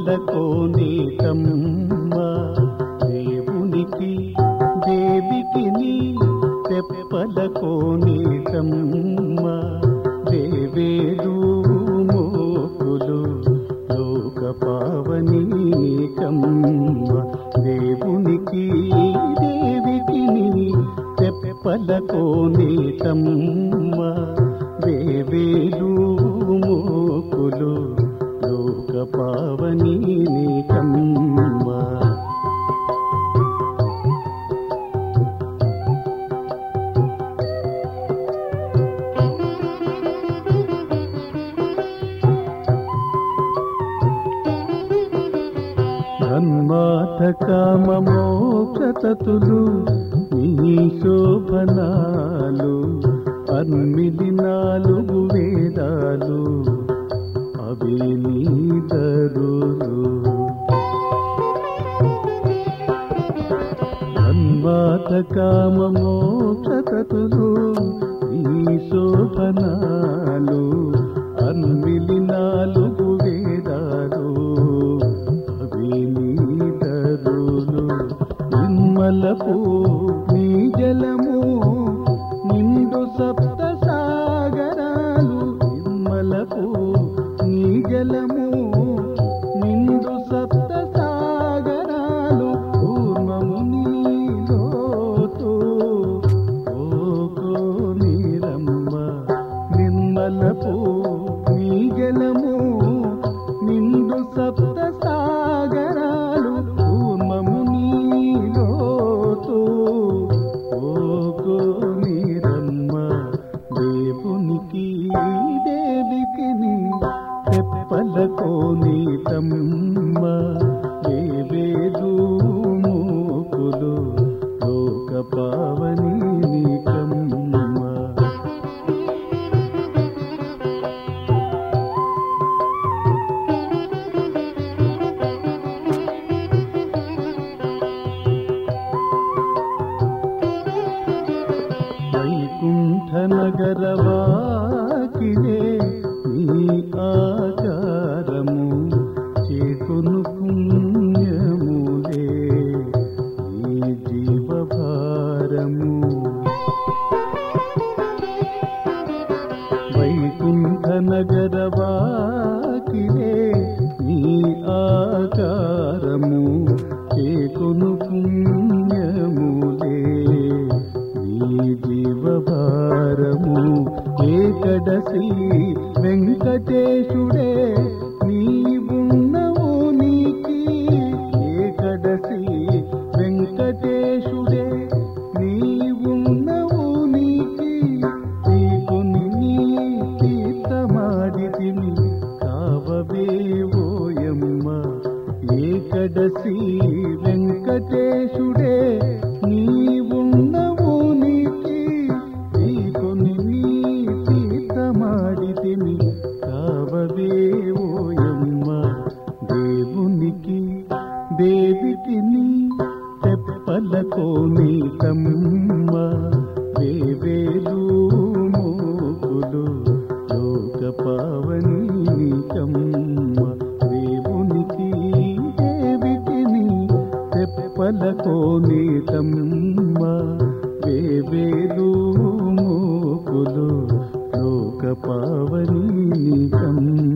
తెప్పలకోనేటమ్మ దేవునికి దేవికి నీ తెప్పలకోనేటమ్మ దేవేదు మోకులు లోక పావనీకమ్మ దేవునికి దేవికి నీ తెప్పలకోనేటమ్మ దేవేలు మోకులు లోక పావనీకమ్మ జన్మాత కామ మోక్షతతులు నీ శోభనాలు అన్మిది నాలుగు వేదాలు అవి నీదరులు జన్మాత కామ మోక్షతతులు నీ శోభనాలు అన్మిలి నాలుగు వేదాలు అవి నీదరులు నిమ్మలపు నీ జలము నిండు సప్త సాగరాలు నిమ్మలపు నీ జలము నిండు సప్త సాగరాలు పూర్ణము నీలోతు ఓకో నీరమ్మ నిమ్మలపు నీ జలము నిండు సప్త సాగరాలు పూర్ణము నీలోతు ఓకో నీరమ్మ దేవునికి దేవికి నీ తెప్పలకో నీతమ్మ దేవేదు మూకులు లోక పావని నీకమ్మ వైకుంఠ నగరవాకిలే నీ ఆచారము చేకును పుణ్యములే ఈ జీవభారము వైకుంఠ నగరవాకిలే నీ ఆచారము చేకును పుణ్యములే నీ జీవభారము ఏకడసి వెంకటేశుడే నీవున్నవు నీకి ఏకడసి వెంకటేశుడే నీవున్నవు నీకి నీకుని నీ తీర్థమాడితిమి కావవే ఓయమ్మ ఏకడసి వెంకటేశుడే నీవున్నవు నీకి నీకుని నీ తీర్థమాడితిమి కావవే ఓయమ్మ దేవునికి దేవికి నీ తెప్పలకో నీకమ్మ దేవేలు మోకులు లోక పావని నీకమ్మ దేవునికి దేవికి నీ తెప్పలకో నీకమ్మ దేవేలు మోకులు లోక పావని నీకమ్మ